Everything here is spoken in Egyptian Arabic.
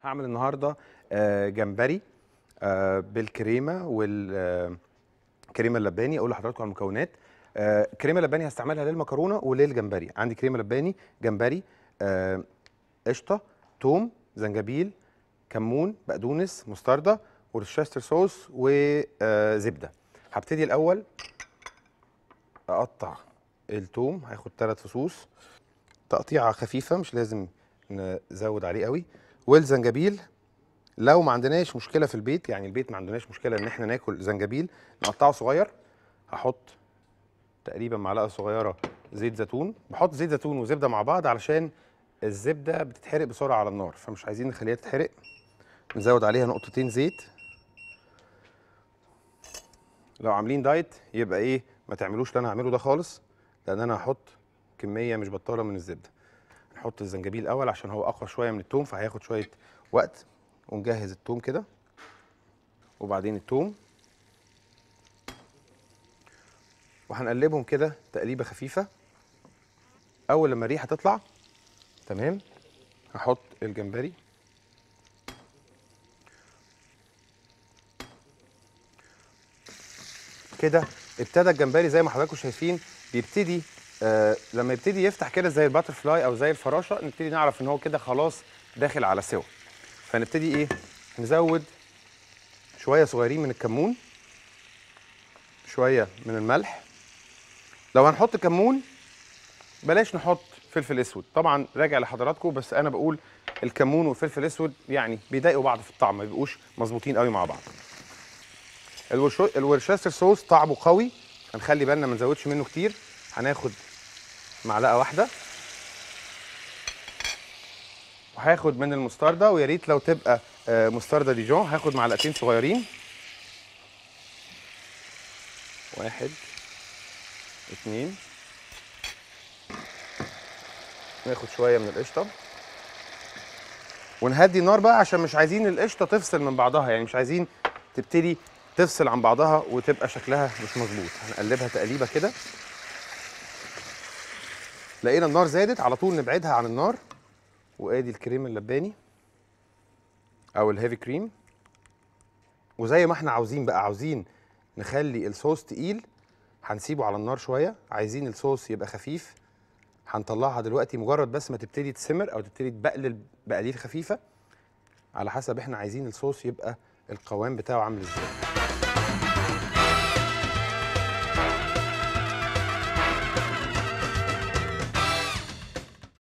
هعمل النهارده آه، جمبري آه، بالكريمه والكريمه اللباني اقول لحضراتكم على المكونات آه، كريمه لباني هستعملها للمكرونه وللجمبري عندي كريمه لباني جمبري آه، قشطه توم زنجبيل كمون بقدونس مستردة ورشستر صوص وزبده هبتدي الاول اقطع التوم هاخد ثلاث فصوص تقطيعه خفيفه مش لازم نزود عليه قوي والزنجبيل لو ما عندناش مشكله في البيت يعني البيت ما عندناش مشكله ان احنا ناكل زنجبيل نقطعه صغير هحط تقريبا معلقه صغيره زيت زيتون بحط زيت زيتون وزبده مع بعض علشان الزبده بتتحرق بسرعه على النار فمش عايزين نخليها تتحرق نزود عليها نقطتين زيت لو عاملين دايت يبقى ايه ما تعملوش اللي انا هعمله ده خالص لان انا هحط كميه مش بطاله من الزبده نحط الزنجبيل الاول عشان هو اقوى شويه من التوم فهياخد شويه وقت ونجهز التوم كده وبعدين التوم وهنقلبهم كده تقليبه خفيفه اول لما الريحه تطلع تمام هحط الجمبري كده ابتدى الجمبري زي ما حضراتكم شايفين بيبتدي آه لما يبتدي يفتح كده زي الباتر فلاي او زي الفراشه نبتدي نعرف ان هو كده خلاص داخل على سوا فنبتدي ايه نزود شويه صغيرين من الكمون شويه من الملح لو هنحط كمون بلاش نحط فلفل اسود طبعا راجع لحضراتكم بس انا بقول الكمون والفلفل الاسود يعني بيضايقوا بعض في الطعم ما بيبقوش مظبوطين قوي مع بعض الورشو- الورشستر صوص طعمه قوي هنخلي بالنا ما نزودش منه كتير هناخد معلقه واحده وهاخد من المستردة ويا ريت لو تبقى آه، مستردة ديجون هاخد معلقتين صغيرين واحد اتنين ناخد شويه من القشطه ونهدي النار بقى عشان مش عايزين القشطه تفصل من بعضها يعني مش عايزين تبتدي تفصل عن بعضها وتبقى شكلها مش مظبوط هنقلبها تقليبه كده لقينا النار زادت على طول نبعدها عن النار وادي الكريم اللباني او الهيفي كريم وزي ما احنا عاوزين بقى عاوزين نخلي الصوص تقيل هنسيبه على النار شويه عايزين الصوص يبقى خفيف هنطلعها دلوقتي مجرد بس ما تبتدي تسمر او تبتدي تبقلل بقليل خفيفه على حسب احنا عايزين الصوص يبقى القوام بتاعه عامل ازاي